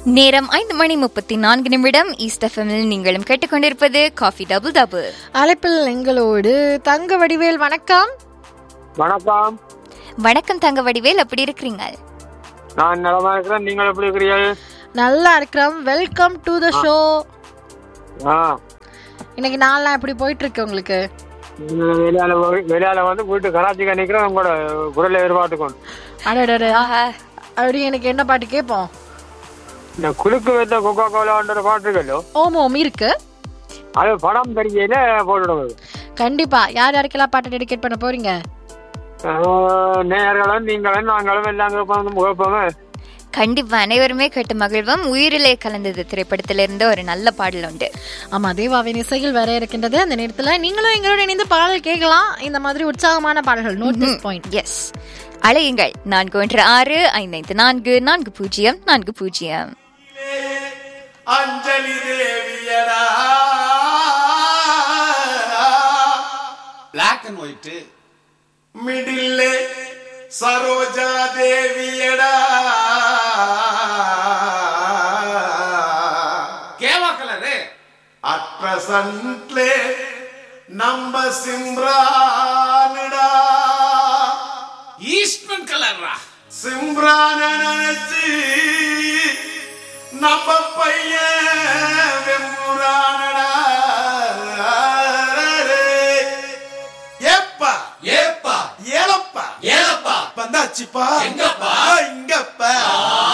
நேரம் ஐந்து மணி முப்பத்தி நான்கு நிமிடம் ஈஸ்ட் எஃப்எம்மில் நீங்களும் கேட்டுக்கொண்டிருப்பது காஃபி டபுள் டபுள் அழைப்பில் எங்களோடு தங்க வடிவேல் வணக்கம் வணக்கம் வணக்கம் தங்க வடிவேல் எப்படி இருக்கிறீங்க நான் நலமா இருக்கிறேன் நீங்கள் எப்படி இருக்கிறீர்கள் நல்லா இருக்கிறோம் வெல்கம் டு த ஷோ ஆ இன்னைக்கு நாள்லாம் எப்படி போயிட்டு இருக்கு உங்களுக்கு வெளியால போய்- வெளியால வந்து வீட்டு கராச்சிக்கு நிக்கிறேன் உங்களோட குரலை எதிர்பார்த்துக்கணும் அடடட அப்படி எனக்கு என்ன பாட்டு கேட்போம் இந்த குலுக்கு வைத்த கொக்கோ கோலான்ற பாட்டு இருக்கല്ലോ ஓம் ஓம் இருக்கு அது படம் தெரியல போட்டுடுங்க கண்டிப்பா யார் யாருக்கெல்லாம் பாட்டு டெடிகேட் பண்ண போறீங்க நேர்களும் நீங்களும் நாங்களும் எல்லாம் கேட்போம் கேட்போமே கண்டிப்பா அனைவருமே கேட்டு மகிழ்வோம் உயிரிலே கலந்தது திரைப்படத்திலிருந்து ஒரு நல்ல பாடல் உண்டு ஆமா தேவாவின் இசையில் வேற இருக்கின்றது அந்த நேரத்துல நீங்களும் எங்களோட இணைந்து பாடல் கேட்கலாம் இந்த மாதிரி உற்சாகமான பாடல்கள் நோட் திஸ் பாயிண்ட் எஸ் அழையுங்கள் நான்கு ஒன்று ஆறு ஐந்து ஐந்து நான்கு நான்கு பூஜ்ஜியம் நான்கு பூஜ்ஜியம் அஞ்சலி தேவியடா பிளாக் அண்ட் ஒயிட் மிடில்லே சரோஜா தேவியடா கேவா கலரு அட் பிரசன்ட்லே நம்ம சிம்ரானுடா ஈஸ்ட்மன் கலர்ரா சிம்ரான நினைச்சு நம்ம பையன்